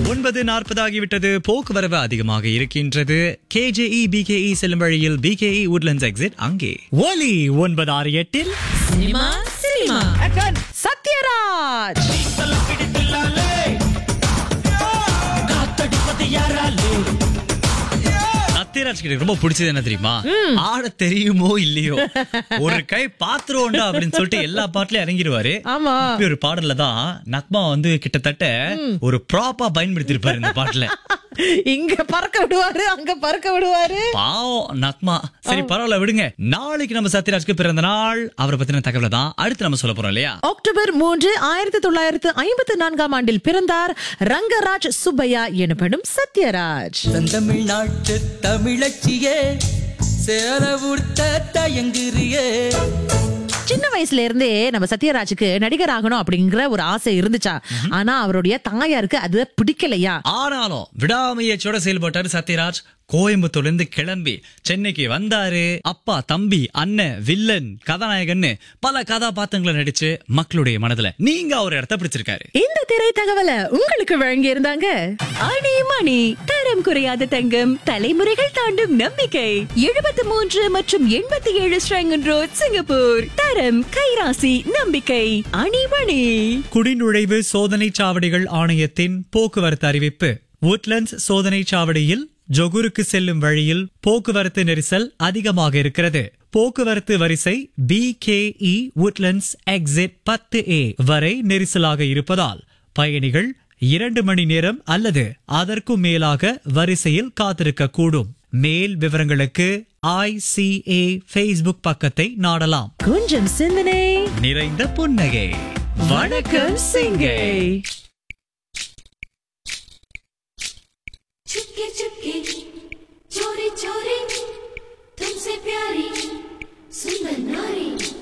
ஒன்பது நாற்பது ஆகிவிட்டது போக்குவரவு அதிகமாக இருக்கின்றது கேஜேஇ பிகேஇ செல்லும் வழியில் பிகேஇ உட்லண்ட்ஸ் எக்ஸிட் அங்கே ஒலி ஒன்பது ஆறு எட்டில் சினிமா சினிமா சத்யராஜ் சத்யராஜ் கிட்ட ரொம்ப பிடிச்சது என்ன தெரியுமா ஆட தெரியுமோ இல்லையோ ஒரு கை பாத்துருவோண்டா அப்படின்னு சொல்லிட்டு எல்லா பாட்டுலயும் இறங்கிடுவாரு ஆமா இப்படி ஒரு பாடல்ல தான் நக்மா வந்து கிட்டத்தட்ட ஒரு ப்ராப்பா பயன்படுத்தி இருப்பாரு இந்த பாட்டுல இங்க பறக்க விடுவாரு அங்க பறக்க விடுவாரு பாவம் நக்மா சரி பரவாயில்ல விடுங்க நாளைக்கு நம்ம சத்யராஜ்க்கு பிறந்த நாள் அவரை பத்தின தகவலை தான் அடுத்து நம்ம சொல்ல போறோம் இல்லையா அக்டோபர் மூன்று ஆயிரத்தி தொள்ளாயிரத்து ஐம்பத்தி நான்காம் ஆண்டில் பிறந்தார் ரங்கராஜ் சுப்பையா எனப்படும் சத்யராஜ் செந்தமிழ்நாட்டு தமிழச்சியே சேர உடுத்த தயங்குறியே சின்ன வயசுல இருந்தே நம்ம சத்யராஜுக்கு நடிகர் ஆகணும் அப்படிங்கிற ஒரு ஆசை இருந்துச்சா ஆனா அவருடைய தாயாருக்கு அது பிடிக்கலையா ஆனாலும் விடாமுயற்சியோட செயல்பட்டாரு சத்யராஜ் கோயம்புத்தூர்ல இருந்து கிளம்பி சென்னைக்கு வந்தாரு அப்பா தம்பி அண்ணன் வில்லன் கதாநாயகன்னு பல கதாபாத்திரங்களை நடிச்சு மக்களுடைய மனதுல நீங்க ஒரு இடத்த பிடிச்சிருக்காரு இந்த திரை தகவலை உங்களுக்கு வழங்கி இருந்தாங்க ஆணி மணி தரம் குறையாத தங்கம் தலைமுறைகள் தாண்டும் நம்பிக்கை எழுபத்தி மூன்று மற்றும் எண்பத்தி ஏழு ஸ்ரங்கன் ரோட் சிங்கப்பூர் தரம் கைராசி நம்பிக்கை அணிமணி குடிநுழைவு சோதனை சாவடிகள் ஆணையத்தின் போக்குவரத்து அறிவிப்பு உட்லண்ட்ஸ் சோதனை சாவடியில் ஜொகுருக்கு செல்லும் வழியில் போக்குவரத்து நெரிசல் அதிகமாக இருக்கிறது போக்குவரத்து வரிசை பி கேஇ உட்லண்ட்ஸ் எக்ஸிட் பத்து ஏ வரை நெரிசலாக இருப்பதால் பயணிகள் இரண்டு மணி நேரம் அல்லது அதற்கும் மேலாக வரிசையில் காத்திருக்க கூடும் மேல் விவரங்களுக்கு ஐசிஏ ஃபேஸ்புக் பக்கத்தை நாடலாம் கொஞ்சம் சிந்தனை நிறைந்த புன்னகை வணக்கம் சிங்கை चुपके चुपके चोरी चोरी तुमसे प्यारी